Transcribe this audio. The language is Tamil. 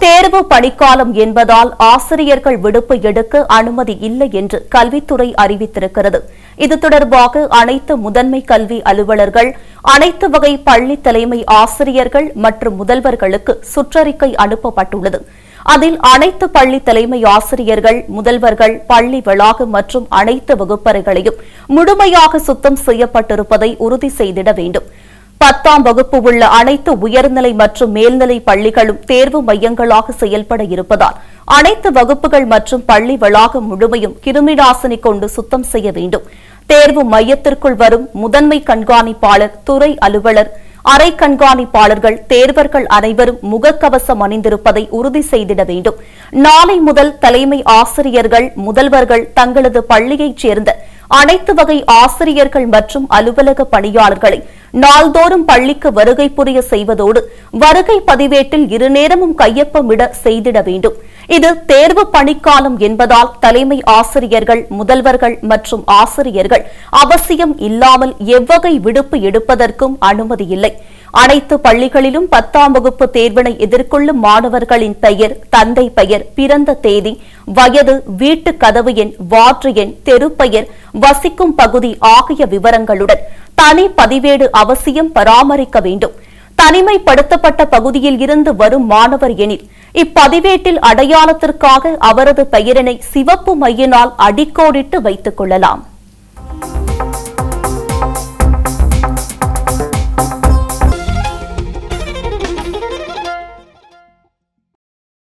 தேர்வு பணிக்காலம் என்பதால் ஆசிரியர்கள் விடுப்பு எடுக்க அனுமதி இல்லை என்று கல்வித்துறை அறிவித்திருக்கிறது இது தொடர்பாக அனைத்து முதன்மை கல்வி அலுவலர்கள் அனைத்து வகை பள்ளி தலைமை ஆசிரியர்கள் மற்றும் முதல்வர்களுக்கு சுற்றறிக்கை அனுப்பப்பட்டுள்ளது அதில் அனைத்து பள்ளி தலைமை ஆசிரியர்கள் முதல்வர்கள் பள்ளி வளாகம் மற்றும் அனைத்து வகுப்பறைகளையும் முழுமையாக சுத்தம் செய்யப்பட்டிருப்பதை உறுதி செய்திட வேண்டும் பத்தாம் வகுப்பு உள்ள அனைத்து உயர்நிலை மற்றும் மேல்நிலை பள்ளிகளும் தேர்வு மையங்களாக செயல்பட இருப்பதால் அனைத்து வகுப்புகள் மற்றும் பள்ளி வளாகம் முழுமையும் கிருமிநாசினி கொண்டு சுத்தம் செய்ய வேண்டும் தேர்வு மையத்திற்குள் வரும் முதன்மை கண்காணிப்பாளர் துறை அலுவலர் அறை கண்காணிப்பாளர்கள் தேர்வர்கள் அனைவரும் முகக்கவசம் அணிந்திருப்பதை உறுதி செய்திட வேண்டும் நாளை முதல் தலைமை ஆசிரியர்கள் முதல்வர்கள் தங்களது பள்ளியைச் சேர்ந்த அனைத்து வகை ஆசிரியர்கள் மற்றும் அலுவலக பணியாளர்களை நாள்தோறும் பள்ளிக்கு வருகை புரிய செய்வதோடு வருகை பதிவேட்டில் இருநேரமும் கையொப்பமிட செய்திட வேண்டும் இது தேர்வு பணிக்காலம் என்பதால் தலைமை ஆசிரியர்கள் முதல்வர்கள் மற்றும் ஆசிரியர்கள் அவசியம் இல்லாமல் எவ்வகை விடுப்பு எடுப்பதற்கும் அனுமதி இல்லை அனைத்து பள்ளிகளிலும் பத்தாம் வகுப்பு தேர்வினை எதிர்கொள்ளும் மாணவர்களின் பெயர் தந்தை பெயர் பிறந்த தேதி வயது வீட்டு கதவு எண் வார்டு எண் தெருப்பெயர் வசிக்கும் பகுதி ஆகிய விவரங்களுடன் தனி பதிவேடு அவசியம் பராமரிக்க வேண்டும் தனிமைப்படுத்தப்பட்ட பகுதியில் இருந்து வரும் மாணவர் எனில் இப்பதிவேட்டில் அடையாளத்திற்காக அவரது பெயரினை சிவப்பு மையினால் அடிக்கோடிட்டு வைத்துக் கொள்ளலாம்